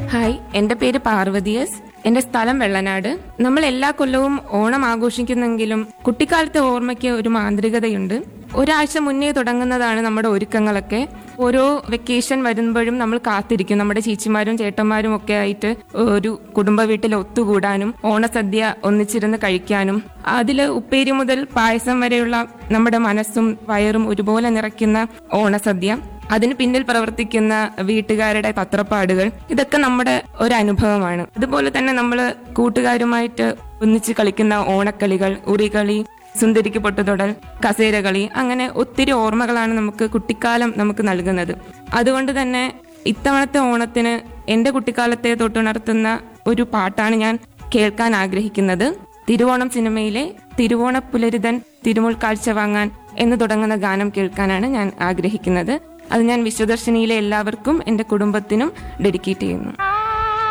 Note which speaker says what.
Speaker 1: hi എന്റെ പേര് Parvathi S എന്റെ സ്ഥലം വെള്ളനാട് നമ്മൾ എല്ലാ കൊല്ലവും ഓണം ആഘോഷിക്കുന്നെങ്കിലും കുട്ടിക്കാലത്തെ ഓർമ്മയ്ക്ക് ഒരു മാന്ത്രികതയുണ്ട് ഒരാഴ്ച മുന്നേ തുടങ്ങുന്നതാണ് നമ്മുടെ ഒരുക്കങ്ങളൊക്കെ ഓരോ വെക്കേഷൻ വരുമ്പോഴും നമ്മൾ കാത്തിരിക്കും നമ്മുടെ ചേച്ചിമാരും ചേട്ടന്മാരും ഒക്കെ ആയിട്ട് ഒരു കുടുംബ വീട്ടിൽ ഒത്തുകൂടാനും ഓണസദ്യ ഒന്നിച്ചിരുന്ന് കഴിക്കാനും അതിൽ ഉപ്പേരി മുതൽ പായസം വരെയുള്ള നമ്മുടെ മനസ്സും വയറും ഒരുപോലെ നിറയ്ക്കുന്ന ഓണസദ്യ അതിന് പിന്നിൽ പ്രവർത്തിക്കുന്ന വീട്ടുകാരുടെ തത്രപ്പാടുകൾ ഇതൊക്കെ നമ്മുടെ ഒരു അനുഭവമാണ് അതുപോലെ തന്നെ നമ്മൾ കൂട്ടുകാരുമായിട്ട് ഒന്നിച്ച് കളിക്കുന്ന ഓണക്കളികൾ ഉറികളി സുന്ദരിക്ക് പൊട്ടുതൊടൽ കസേരകളി അങ്ങനെ ഒത്തിരി ഓർമ്മകളാണ് നമുക്ക് കുട്ടിക്കാലം നമുക്ക് നൽകുന്നത് അതുകൊണ്ട് തന്നെ ഇത്തവണത്തെ ഓണത്തിന് എന്റെ കുട്ടിക്കാലത്തെ തൊട്ടുണർത്തുന്ന ഒരു പാട്ടാണ് ഞാൻ കേൾക്കാൻ ആഗ്രഹിക്കുന്നത് തിരുവോണം സിനിമയിലെ തിരുവോണ പുലരിതൻ തിരുമുൾ കാഴ്ച വാങ്ങാൻ എന്ന് തുടങ്ങുന്ന ഗാനം കേൾക്കാനാണ് ഞാൻ ആഗ്രഹിക്കുന്നത് അത് ഞാൻ വിശ്വദർശിനിയിലെ എല്ലാവർക്കും എന്റെ കുടുംബത്തിനും ഡെഡിക്കേറ്റ് ചെയ്യുന്നു